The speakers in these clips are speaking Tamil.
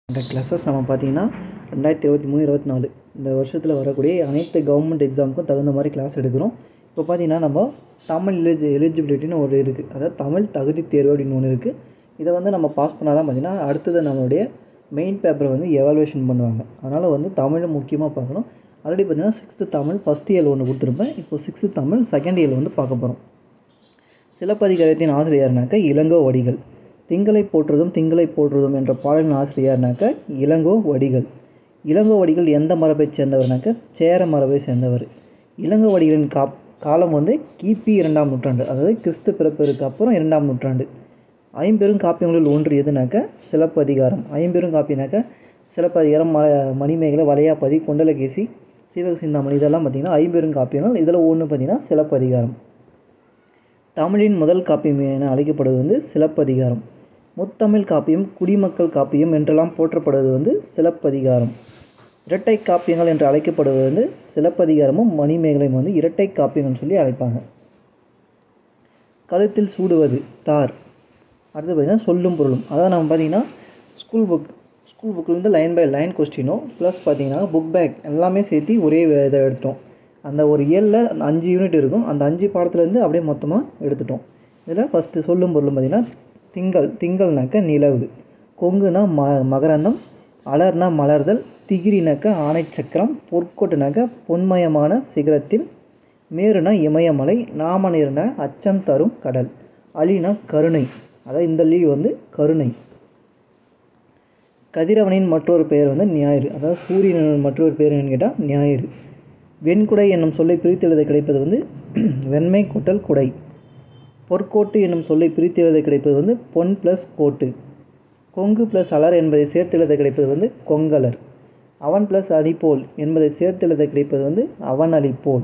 இந்த கிளாஸஸ் நம்ம பார்த்தீங்கன்னா ரெண்டாயிரத்தி இருபத்தி மூணு இருபத்தி நாலு இந்த வருஷத்தில் வரக்கூடிய அனைத்து கவர்மெண்ட் எக்ஸாமுக்கும் தகுந்த மாதிரி கிளாஸ் எடுக்கிறோம் இப்போ பார்த்தீங்கன்னா நம்ம தமிழ் எலிஜி எலிஜிபிலிட்டின்னு ஒரு இருக்குது அதாவது தமிழ் தகுதி தேர்வு அப்படின்னு ஒன்று இருக்குது இதை வந்து நம்ம பாஸ் பண்ணால் தான் பார்த்தீங்கன்னா அடுத்தது நம்மளுடைய மெயின் பேப்பரை வந்து எவாலுவேஷன் பண்ணுவாங்க அதனால் வந்து தமிழை முக்கியமாக பார்க்கணும் ஆல்ரெடி பார்த்தீங்கன்னா சிக்ஸ்த்து தமிழ் ஃபஸ்ட் இயர் ஒன்று கொடுத்துருப்பேன் இப்போ சிக்ஸ்த்து தமிழ் செகண்ட் இயர் வந்து பார்க்க போகிறோம் சிலப்பதிகாரத்தின் ஆசிரியர்னாக்க இளங்கோ வடிகள் திங்களை போற்றுதும் திங்களை போற்றுதும் என்ற பாடலின் ஆசிரியர்னாக்க இளங்கோ வடிகள் இளங்கோ வடிகள் எந்த மரபைச் சேர்ந்தவர்னாக்க சேர மரபை சேர்ந்தவர் இளங்கோ வடிகளின் காப் காலம் வந்து கிபி இரண்டாம் நூற்றாண்டு அதாவது கிறிஸ்து பிறப்பிற்கு அப்புறம் இரண்டாம் நூற்றாண்டு ஐம்பெரும் காப்பியங்களில் ஒன்று எதுனாக்க சிலப்பதிகாரம் ஐம்பெரும் காப்பியனாக்க சிலப்பதிகாரம் ம மணிமேகலை வளையாபதி குண்டலகேசி சிவக சிந்தாமணி இதெல்லாம் பார்த்திங்கன்னா ஐம்பெரும் காப்பியங்கள் இதில் ஒன்று பார்த்திங்கன்னா சிலப்பதிகாரம் தமிழின் முதல் காப்பியம் என அழைக்கப்படுவது வந்து சிலப்பதிகாரம் முத்தமிழ் காப்பியம் குடிமக்கள் காப்பியம் என்றெல்லாம் போற்றப்படுவது வந்து சிலப்பதிகாரம் இரட்டை காப்பியங்கள் என்று அழைக்கப்படுவது வந்து சிலப்பதிகாரமும் மணிமேகலையும் வந்து இரட்டை காப்பியங்கள்னு சொல்லி அழைப்பாங்க கழுத்தில் சூடுவது தார் அடுத்து பார்த்திங்கன்னா சொல்லும் பொருளும் அதாவது நம்ம பார்த்திங்கன்னா ஸ்கூல் புக் ஸ்கூல் புக்லேருந்து லைன் பை லைன் கொஸ்டினும் ப்ளஸ் பார்த்திங்கன்னா புக் பேக் எல்லாமே சேர்த்து ஒரே இதை எடுத்துட்டோம் அந்த ஒரு ஏழில் அஞ்சு யூனிட் இருக்கும் அந்த அஞ்சு பாடத்துலேருந்து அப்படியே மொத்தமாக எடுத்துட்டோம் இதில் ஃபஸ்ட்டு சொல்லும் பொருளும் பார்த்திங்கன்னா திங்கள் திங்கள்னாக்க நிலவு கொங்குனா ம மகரந்தம் அலர்னா மலர்தல் திகிரினாக்க ஆணைச்சக்கரம் பொற்கொட்டுனாக்க பொன்மயமான சிகரத்தில் மேருனா இமயமலை நாமநீர்னா அச்சம் தரும் கடல் அலினா கருணை அதாவது இந்த லீவ் வந்து கருணை கதிரவனின் மற்றொரு பெயர் வந்து ஞாயிறு அதாவது சூரியனின் மற்றொரு பெயர் என்னன்னு கேட்டால் ஞாயிறு வெண்குடை என்னும் சொல்லை பிரித்து எழுத கிடைப்பது வந்து வெண்மை கூட்டல் குடை பொற்கோட்டு என்னும் சொல்லை பிரித்து எழுத கிடைப்பது வந்து பொன் ப்ளஸ் கோட்டு கொங்கு ப்ளஸ் அலர் என்பதை சேர்த்து எழுத கிடைப்பது வந்து கொங்கலர் அவன் ப்ளஸ் அடிப்போல் என்பதை சேர்த்து எழுத கிடைப்பது வந்து அவன் அலிப்போல்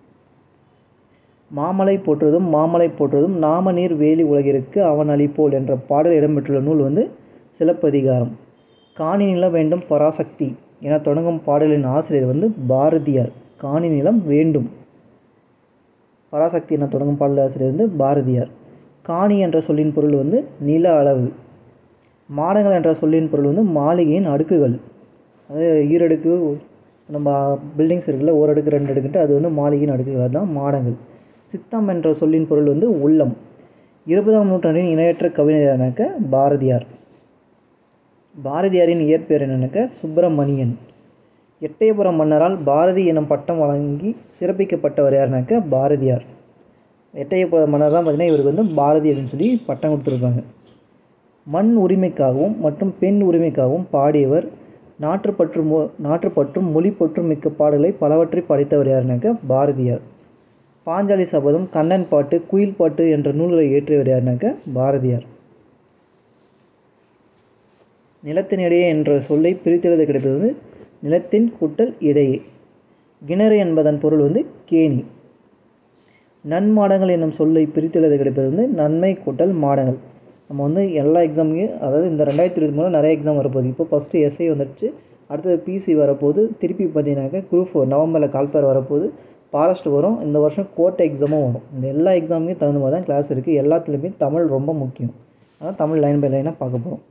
மாமலை போற்றுவதும் மாமலை போற்றுவதும் நாமநீர் வேலி உலகிற்கு அவன் அளிப்போல் என்ற பாடல் இடம்பெற்றுள்ள நூல் வந்து சிலப்பதிகாரம் காணி நிலம் வேண்டும் பராசக்தி என தொடங்கும் பாடலின் ஆசிரியர் வந்து பாரதியார் காணி நிலம் வேண்டும் பராசக்தி என தொடங்கும் பாடல் ஆசிரியர் வந்து பாரதியார் காணி என்ற சொல்லின் பொருள் வந்து நில அளவு மாடங்கள் என்ற சொல்லின் பொருள் வந்து மாளிகையின் அடுக்குகள் அதாவது ஈரடுக்கு நம்ம பில்டிங்ஸ் இருக்குல்ல ஒரு அடுக்கு ரெண்டு அடுக்குன்ட்டு அது வந்து மாளிகையின் அடுக்குகள் அதுதான் மாடங்கள் சித்தம் என்ற சொல்லின் பொருள் வந்து உள்ளம் இருபதாம் நூற்றாண்டின் இணையற்ற கவிஞரானாக்க பாரதியார் பாரதியாரின் இயற்பெயர் என்னன்னாக்க சுப்பிரமணியன் எட்டயபுரம் மன்னரால் பாரதி எனும் பட்டம் வழங்கி சிறப்பிக்கப்பட்டவர் யாருனாக்க பாரதியார் எட்டயபுரம் மன்னர் தான் பார்த்திங்கன்னா இவருக்கு வந்து பாரதி அப்படின்னு சொல்லி பட்டம் கொடுத்துருப்பாங்க மண் உரிமைக்காகவும் மற்றும் பெண் உரிமைக்காகவும் பாடியவர் நாட்டுப்பற்று மொ நாட்டுப்பற்றும் மொழிப்பற்றும் மிக்க பாடல்களை பலவற்றை படைத்தவர் யாருனாக்க பாரதியார் பாஞ்சாலி சபதம் கண்ணன் பாட்டு குயில் பாட்டு என்ற நூல்களை இயற்றியவர் யாருனாக்க பாரதியார் நிலத்தின் இடையே என்ற சொல்லை பிரித்தெழுத கிடைப்பது வந்து நிலத்தின் கூட்டல் இடையே கிணறு என்பதன் பொருள் வந்து கேணி நன்மாடங்கள் என்னும் சொல்லை பிரித்தெழுத கிடைப்பது வந்து நன்மை கூட்டல் மாடங்கள் நம்ம வந்து எல்லா எக்ஸாமையும் அதாவது இந்த ரெண்டாயிரத்தி இருபத்தி மூணு நிறைய எக்ஸாம் வரப்போகுது இப்போ ஃபஸ்ட்டு எஸ்ஐ வந்துடுச்சு அடுத்தது பிசி வரப்போகுது திருப்பி பார்த்தீங்கன்னாக்கா குரூப் ஃபோர் நவம்பரில் கால்பேர் வரப்போகுது ஃபாரஸ்ட் வரும் இந்த வருஷம் கோர்ட் எக்ஸாமும் வரும் இந்த எல்லா எக்ஸாமுக்கும் தகுந்த மாதிரி தான் கிளாஸ் இருக்குது எல்லாத்துலேயுமே தமிழ் ரொம்ப முக்கியம் அதனால் தமிழ் லைன் பை லைனாக பார்க்க போகிறோம்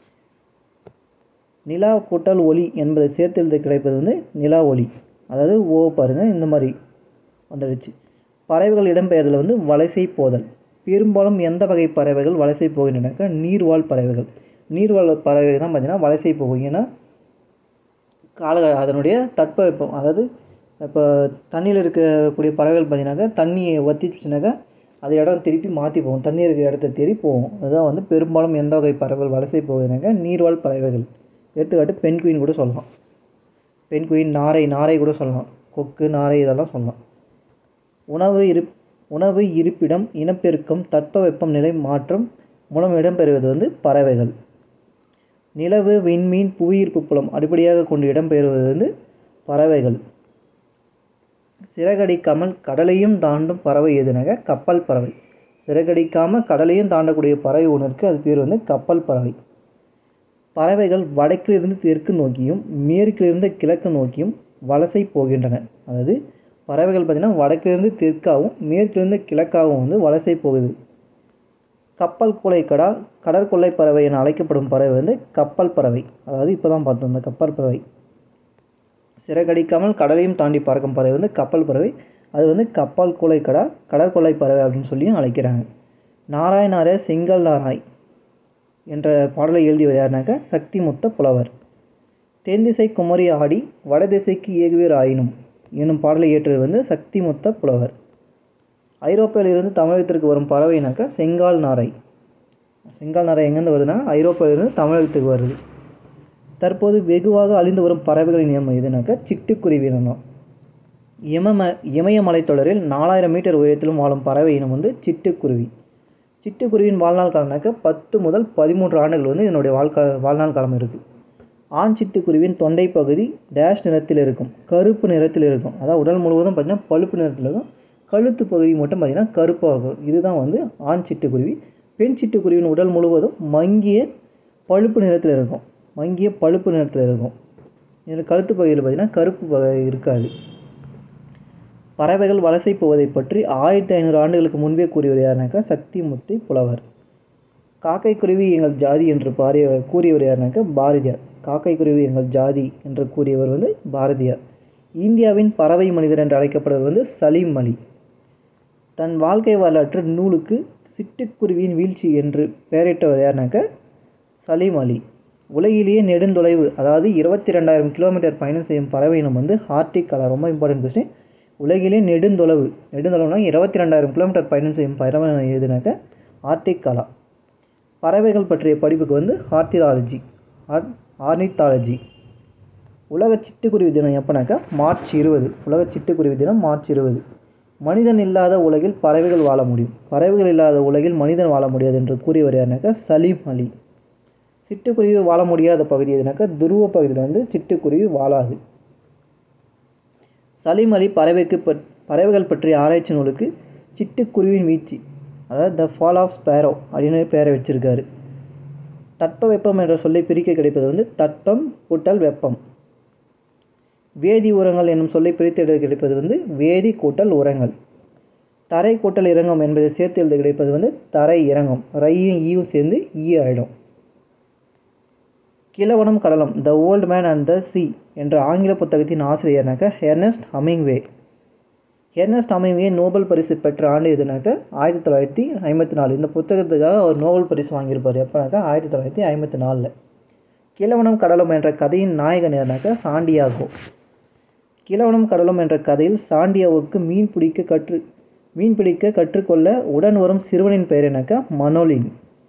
நிலா கூட்டல் ஒளி என்பதை சேர்த்து எழுத கிடைப்பது வந்து நிலா ஒளி அதாவது ஓ பாருங்கள் இந்த மாதிரி வந்துடுச்சு பறவைகள் இடம்பெயர்தல் வந்து வலசை போதல் பெரும்பாலும் எந்த வகை பறவைகள் வலசை போகின்றனாக்கா நீர்வாழ் பறவைகள் நீர்வாழ் பறவைகள் தான் பார்த்திங்கன்னா வலசை போகும் ஏன்னா கால அதனுடைய தட்பவெப்பம் அதாவது இப்போ தண்ணியில் இருக்கக்கூடிய பறவைகள் பார்த்திங்கனாக்கா தண்ணியை வற்றிச்சுனாக்கா அது இடம் திருப்பி மாற்றி போகும் தண்ணி இருக்கிற இடத்த தேடி போகும் அதுதான் வந்து பெரும்பாலும் எந்த வகை பறவைகள் வலசை போகுதுனாக்கா நீர்வாழ் பறவைகள் எடுத்துக்காட்டு பெண் குயின் கூட சொல்லலாம் பெண் குயின் நாரை நாரை கூட சொல்லலாம் கொக்கு நாரை இதெல்லாம் சொல்லலாம் உணவு இரு உணவு இருப்பிடம் இனப்பெருக்கம் தட்பவெப்பம் நிலை மாற்றம் மூலம் இடம்பெறுவது வந்து பறவைகள் நிலவு விண்மீன் புவியீர்ப்பு புலம் அடிப்படையாக கொண்டு இடம்பெறுவது வந்து பறவைகள் சிறகடிக்காமல் கடலையும் தாண்டும் பறவை எதுனாக கப்பல் பறவை சிறகடிக்காமல் கடலையும் தாண்டக்கூடிய பறவை ஒன்று இருக்குது அது பேர் வந்து கப்பல் பறவை பறவைகள் வடக்கிலிருந்து தெற்கு நோக்கியும் மேற்கிலிருந்து கிழக்கு நோக்கியும் வலசை போகின்றன அதாவது பறவைகள் பார்த்திங்கன்னா வடக்கிலிருந்து தெற்காகவும் மேற்கிலிருந்து கிழக்காகவும் வந்து வலசை போகுது கப்பல் கூலைக்கடா கடற்கொள்ளை பறவை என அழைக்கப்படும் பறவை வந்து கப்பல் பறவை அதாவது இப்போ தான் பார்த்தோம் இந்த கப்பல் பறவை சிறகடிக்காமல் கடலையும் தாண்டி பறக்கும் பறவை வந்து கப்பல் பறவை அது வந்து கப்பல் கூலைக்கடா கடற்கொள்ளை பறவை அப்படின்னு சொல்லியும் அழைக்கிறாங்க நாராய் நாராய செங்கல் நாராய் என்ற பாடலை எழுதியவர் யாருனாக்கா சக்தி முத்த புலவர் தென்திசை குமரி ஆடி வடதிசைக்கு ஏகுவீர் ஆயினும் என்னும் பாடலை இயற்றியவர் வந்து சக்தி முத்த புலவர் ஐரோப்பாவிலிருந்து தமிழகத்திற்கு வரும் பறவைனாக்கா செங்கால் நாரை செங்கால் நாரை எங்கேருந்து வருதுன்னா ஐரோப்பாவிலிருந்து தமிழகத்துக்கு வருது தற்போது வெகுவாக அழிந்து வரும் பறவைகளின் இனம் எதுனாக்கா சிட்டுக்குருவி இனம் தான் இமம இமயமலைத் தொடரில் நாலாயிரம் மீட்டர் உயரத்திலும் வாழும் பறவை இனம் வந்து சிட்டுக்குருவி சிட்டுக்குருவியின் வாழ்நாள் காலம்னாக்கா பத்து முதல் பதிமூன்று ஆண்டுகள் வந்து இதனுடைய வாழ்க்கா வாழ்நாள் காலம் இருக்குது ஆண் சிட்டுக்குருவியின் தொண்டை பகுதி டேஷ் நிறத்தில் இருக்கும் கருப்பு நிறத்தில் இருக்கும் அதாவது உடல் முழுவதும் பார்த்திங்கன்னா பழுப்பு நிறத்தில் இருக்கும் கழுத்து பகுதி மட்டும் பார்த்திங்கன்னா கருப்பாக இருக்கும் இதுதான் வந்து ஆண் சிட்டுக்குருவி பெண் சிட்டுக்குருவியின் உடல் முழுவதும் மங்கிய பழுப்பு நிறத்தில் இருக்கும் மங்கிய பழுப்பு நிறத்தில் இருக்கும் இதில் கழுத்து பகுதியில் பார்த்திங்கன்னா கருப்பு பகுதி இருக்காது பறவைகள் வலசை போவதை பற்றி ஆயிரத்தி ஐநூறு ஆண்டுகளுக்கு முன்பே கூறியவர் யாருனாக்கா சக்தி முத்தை புலவர் காக்கை குருவி எங்கள் ஜாதி என்று பாரிய கூறியவர் யாருனாக்கா பாரதியார் காக்கை குருவி எங்கள் ஜாதி என்று கூறியவர் வந்து பாரதியார் இந்தியாவின் பறவை மனிதர் என்று அழைக்கப்படுவர் வந்து சலீம் அலி தன் வாழ்க்கை வரலாற்று நூலுக்கு சிட்டுக்குருவியின் வீழ்ச்சி என்று பெயரிட்டவர் யாருனாக்கா சலீம் அலி உலகிலேயே நெடுந்தொலைவு அதாவது இருபத்தி ரெண்டாயிரம் கிலோமீட்டர் பயணம் செய்யும் பறவை இனம் வந்து ஆர்டிக் கலா ரொம்ப இம்பார்ட்டன்ட் கொஸ்டின் உலகிலே நெடுந்தொலைவு நெடுந்தொலைவுனா இருபத்தி ரெண்டாயிரம் கிலோமீட்டர் பயணம் செய்யும் பறவை இனம் எதுனாக்க ஆர்டிக் கலா பறவைகள் பற்றிய படிப்புக்கு வந்து ஹார்டியாலஜி ஆர் ஆர்னித்தாலஜி உலக சிட்டுக்குருவி தினம் எப்போனாக்கா மார்ச் இருபது உலக சிட்டுக்குருவி தினம் மார்ச் இருபது மனிதன் இல்லாத உலகில் பறவைகள் வாழ முடியும் பறவைகள் இல்லாத உலகில் மனிதன் வாழ முடியாது என்று கூறியவர் யாருனாக்கா சலீம் அலி சிட்டுக்குருவி வாழ முடியாத பகுதி எதுனாக்கா துருவ பகுதியில் வந்து சிட்டுக்குருவி வாழாது சலீம் அலி பறவைக்கு பற் பறவைகள் பற்றிய ஆராய்ச்சி நூலுக்கு சிட்டுக்குருவின் வீழ்ச்சி அதாவது த ஃபால் ஆஃப் ஸ்பேரோ அப்படின்னு பேரை வச்சிருக்காரு தட்ப வெப்பம் என்ற சொல்லை பிரிக்க கிடைப்பது வந்து தட்பம் கூட்டல் வெப்பம் வேதி உரங்கள் என்னும் சொல்லை பிரித்து எழுத கிடைப்பது வந்து வேதி கூட்டல் உரங்கள் தரை கூட்டல் இறங்கம் என்பதை சேர்த்து எழுத கிடைப்பது வந்து தரை இறங்கம் ரையும் ஈயும் சேர்ந்து ஈ ஆயிடும் கிழவனும் கடலும் the old man and the sea என்ற ஆங்கில புத்தகத்தின் ஆசிரியர்னாக்க Ernest Hemingway Ernest Hemingway Nobel பரிசு பெற்ற ஆண்டு எதுனாக்க ஆயிரத்தி தொள்ளாயிரத்தி ஐம்பத்தி நாலு இந்த புத்தகத்துக்காக அவர் நோபல் பரிசு வாங்கியிருப்பார் எப்போனாக்கா ஆயிரத்தி தொள்ளாயிரத்தி ஐம்பத்தி நாலில் கிழவனும் கடலும் என்ற கதையின் நாயகன் யாருனாக்கா சாண்டியாகோ கிழவனும் கடலும் என்ற கதையில் சாண்டியாவுக்கு மீன் பிடிக்க கற்று மீன் பிடிக்க கற்றுக்கொள்ள உடன் வரும் சிறுவனின் பெயர் என்னக்கா மனோலின்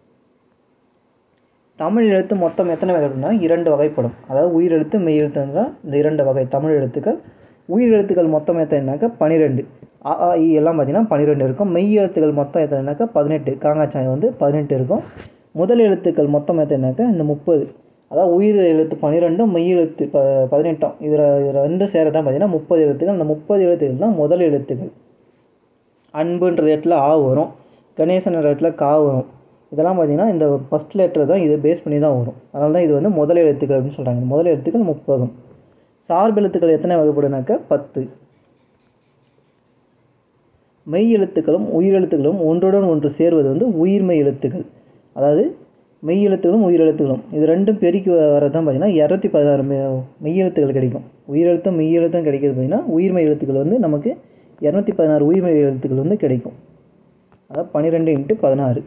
தமிழ் எழுத்து மொத்தம் எத்தனை வகைப்படும்னா இரண்டு வகைப்படும் அதாவது உயிர் எழுத்து மெய் எழுத்துன்னா இந்த இரண்டு வகை தமிழ் எழுத்துக்கள் உயிர் எழுத்துக்கள் மொத்தம் எத்தனைனாக்கா பன்னிரெண்டு அ ஆ இ எல்லாம் பார்த்தீங்கன்னா பன்னிரெண்டு இருக்கும் மெய் எழுத்துக்கள் மொத்தம் எத்தனைனாக்கா பதினெட்டு காங்காச்சாய் வந்து பதினெட்டு இருக்கும் முதல் எழுத்துக்கள் மொத்தம் எத்தனைனாக்கா இந்த முப்பது அதாவது உயிர் எழுத்து பன்னிரெண்டும் மெய் எழுத்து ப பதினெட்டும் இதில் இதில் ரெண்டும் சேரதான் பார்த்தீங்கன்னா முப்பது எழுத்துக்கள் அந்த முப்பது எழுத்துக்கள் தான் முதல் எழுத்துக்கள் அன்புன்ற இடத்துல ஆ வரும் கணேசன்ற இடத்துல கா வரும் இதெல்லாம் பார்த்தீங்கன்னா இந்த ஃபஸ்ட் லெட்டர் தான் இதை பேஸ் பண்ணி தான் வரும் அதனால தான் இது வந்து முதல் எழுத்துக்கள் அப்படின்னு சொல்கிறாங்க முதல் எழுத்துக்கள் முப்பதும் சார்பு எழுத்துக்கள் எத்தனை வகைப்படுனாக்கா பத்து மெய் எழுத்துக்களும் உயிர் எழுத்துக்களும் ஒன்றுடன் ஒன்று சேர்வது வந்து உயிர்மெய் எழுத்துக்கள் அதாவது மெய் எழுத்துக்களும் உயிர் எழுத்துக்களும் இது ரெண்டும் பெருக்கி வரது தான் பார்த்தீங்கன்னா இரநூத்தி பதினாறு மெ மெய் எழுத்துக்கள் கிடைக்கும் உயிர் எழுத்தும் மெய் எழுத்தும் கிடைக்கிறது பார்த்தீங்கன்னா உயிர்மெய் எழுத்துக்கள் வந்து நமக்கு இரநூத்தி பதினாறு உயிர்மெய் எழுத்துக்கள் வந்து கிடைக்கும் அதாவது பன்னிரெண்டு இன்ட்டு பதினாறு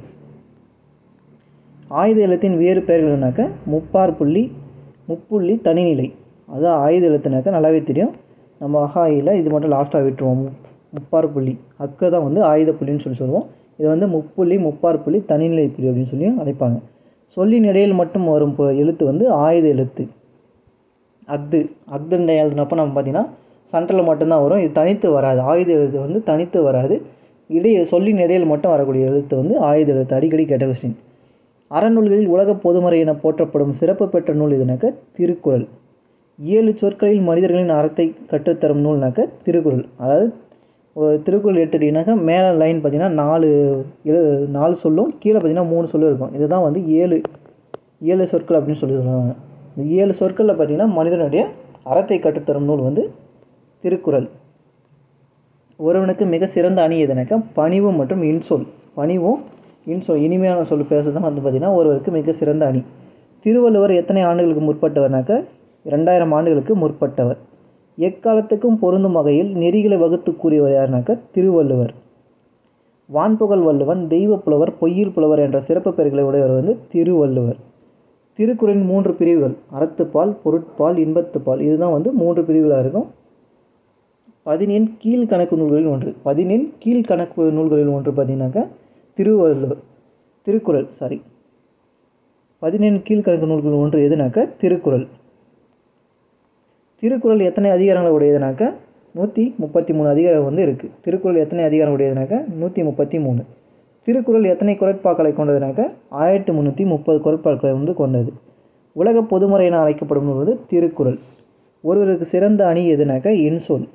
ஆயுத எழுத்தின் வேறு பெயர்கள்னாக்க முப்பார் புள்ளி முப்புள்ளி தனிநிலை அதான் ஆயுத எழுத்துனாக்கா நல்லாவே தெரியும் நம்ம அஹாயில் இது மட்டும் லாஸ்ட்டாக விட்டுருவோம் முப்பார் புள்ளி அக்க தான் வந்து ஆயுத புள்ளின்னு சொல்லி சொல்லுவோம் இது வந்து முப்புள்ளி முப்பார் புள்ளி தனிநிலை புள்ளி அப்படின்னு சொல்லி அழைப்பாங்க சொல்லின் இடையில் மட்டும் வரும் இப்போ எழுத்து வந்து ஆயுத எழுத்து அஃது அஃதுன்ற எழுதுனப்போ நம்ம பார்த்தீங்கன்னா சென்டரில் மட்டும்தான் வரும் இது தனித்து வராது ஆயுத எழுத்து வந்து தனித்து வராது இடையே சொல்லின் இடையில் மட்டும் வரக்கூடிய எழுத்து வந்து ஆயுத எழுத்து அடிக்கடி கேட்ட கொஸ்டின் அறநூல்களில் உலக பொதுமறை என போற்றப்படும் சிறப்பு பெற்ற நூல் எதுனாக்க திருக்குறள் ஏழு சொற்களில் மனிதர்களின் அறத்தை கற்றுத்தரும் நூல்னாக்க திருக்குறள் அதாவது ஒரு திருக்குறள் எடுத்துக்கிட்டிங்கனாக்கா மேலே லைன் பார்த்தீங்கன்னா நாலு எழு நாலு சொல்லும் கீழே பார்த்தீங்கன்னா மூணு சொல்லும் இருக்கும் இதுதான் வந்து ஏழு ஏழு சொற்கள் அப்படின்னு சொல்லி சொல்லுவாங்க இந்த ஏழு சொற்களில் பார்த்தீங்கன்னா மனிதனுடைய அறத்தை கற்றுத்தரும் நூல் வந்து திருக்குறள் ஒருவனுக்கு மிக சிறந்த அணி எதுனாக்கா பணிவு மற்றும் இன்சொல் பணிவும் இன்சொல் இனிமையான சொல் பேசுறது தான் வந்து பார்த்திங்கன்னா ஒருவருக்கு மிக சிறந்த அணி திருவள்ளுவர் எத்தனை ஆண்டுகளுக்கு முற்பட்டவர்னாக்க இரண்டாயிரம் ஆண்டுகளுக்கு முற்பட்டவர் எக்காலத்துக்கும் பொருந்தும் வகையில் நெறிகளை வகுத்து கூறியவர் யாருனாக்க திருவள்ளுவர் வான்புகழ் வள்ளுவன் தெய்வ புலவர் பொய்யில் புலவர் என்ற சிறப்பு பெயர்களை உடையவர் வந்து திருவள்ளுவர் திருக்குறளின் மூன்று பிரிவுகள் அறத்துப்பால் பொருட்பால் இன்பத்துப்பால் இதுதான் வந்து மூன்று பிரிவுகளாக இருக்கும் பதினெண் கீழ்கணக்கு நூல்களில் ஒன்று பதினெண் கீழ்கணக்கு நூல்களில் ஒன்று பார்த்தீங்கன்னாக்கா திருவள்ளுவர் திருக்குறள் சாரி பதினெண் கீழ்கணக்கு நூல்கள் ஒன்று எதுனாக்கா திருக்குறள் திருக்குறள் எத்தனை அதிகாரங்கள் உடையதுனாக்கா நூற்றி முப்பத்தி மூணு அதிகாரம் வந்து இருக்குது திருக்குறள் எத்தனை அதிகாரம் உடையதுனாக்கா நூற்றி முப்பத்தி மூணு திருக்குறள் எத்தனை குரட்பாக்களை கொண்டதுனாக்கா ஆயிரத்தி முந்நூற்றி முப்பது குரட்பாக்களை வந்து கொண்டது உலக பொதுமுறை என அழைக்கப்படும் நூல் வந்து திருக்குறள் ஒருவருக்கு சிறந்த அணி எதுனாக்கா இன்சொல்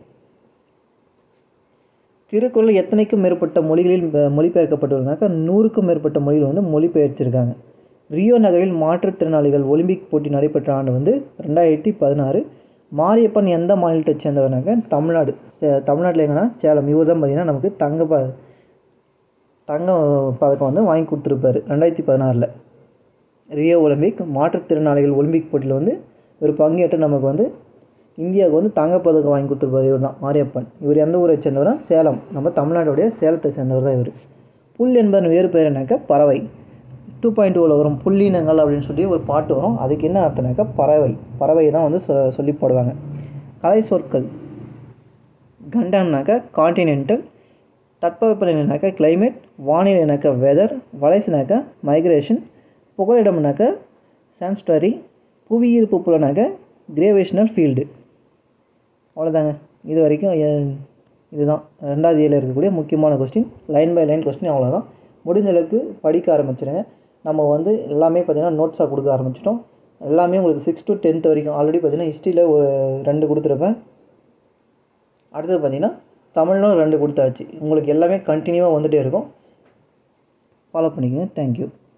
திருக்குறள் எத்தனைக்கும் மேற்பட்ட மொழிகளில் அஹ், மொழிபெயர்க்கப்பட்டுள்ளனாக்கா நூறுக்கும் மேற்பட்ட மொழிகள் வந்து மொழிபெயர்த்திருக்காங்க ரியோ நகரில் மாற்றுத்திறனாளிகள் ஒலிம்பிக் போட்டி நடைபெற்ற ஆண்டு வந்து ரெண்டாயிரத்தி பதினாறு மாரியப்பன் எந்த மாநிலத்தைச் சேர்ந்தவர்னாக்க தமிழ்நாடு சே- தமிழ்நாட்டில் எங்கன்னா சேலம் இவர் தான் பார்த்தீங்கன்னா நமக்கு தங்க ப தங்க பதக்கம் வந்து வாங்கி கொடுத்துருப்பாரு ரெண்டாயிரத்தி பதினாறில் ரியோ ஒலிம்பிக் மாற்றுத்திறனாளிகள் ஒலிம்பிக் போட்டியில் வந்து ஒரு பங்கேற்று நமக்கு வந்து இந்தியாவுக்கு வந்து தங்கப்பதக்கம் வாங்கி கொடுத்துருப்பாரு இவர் தான் மாரியப்பன் இவர் எந்த ஊரை சேர்ந்தவரா சேலம் நம்ம தமிழ்நாட்டுடைய சேலத்தை சேர்ந்தவர் தான் இவர் புல் என்பதன் வேறு பேர் என்னக்கா பறவை டூ பாயிண்ட் டூவில் வரும் புள்ளினங்கள் அப்படின்னு சொல்லி ஒரு பாட்டு வரும் அதுக்கு என்ன அர்த்தம்னாக்கா பறவை பறவை தான் வந்து சொ சொல்லி போடுவாங்க கலை சொற்கள் கண்டம்னாக்கா காண்டினென்டல் தட்பவெப்பநிலைனாக்கா climate வானிலைனாக்கா வெதர் வளைசுனாக்கா மைக்ரேஷன் புகலிடம்னாக்கா சான்ஸ்டரி புவியீர்ப்பு புலனாக்கா கிரேவேஷனல் ஃபீல்டு அவ்வளோதாங்க இது வரைக்கும் எ- இதுதான் ரெண்டாவது இயலில் இருக்கக்கூடிய முக்கியமான question line by line question அவ்வளோதான் முடிஞ்ச அளவுக்கு படிக்க ஆரம்பிச்சிருங்க நம்ம வந்து எல்லாமே பார்த்திங்கன்னா நோட்ஸாக கொடுக்க ஆரம்பிச்சிட்டோம் எல்லாமே உங்களுக்கு சிக்ஸ் to டென்த் வரைக்கும் ஆல்ரெடி பார்த்தீங்கன்னா ஹிஸ்ட்ரியில் ஒரு ரெண்டு கொடுத்துருப்பேன் அடுத்தது பார்த்தீங்கன்னா தமிழும் ரெண்டு கொடுத்தாச்சு உங்களுக்கு எல்லாமே கண்டினியூவாக வந்துகிட்டே இருக்கும் ஃபாலோ பண்ணிக்கோங்க தேங்க்யூ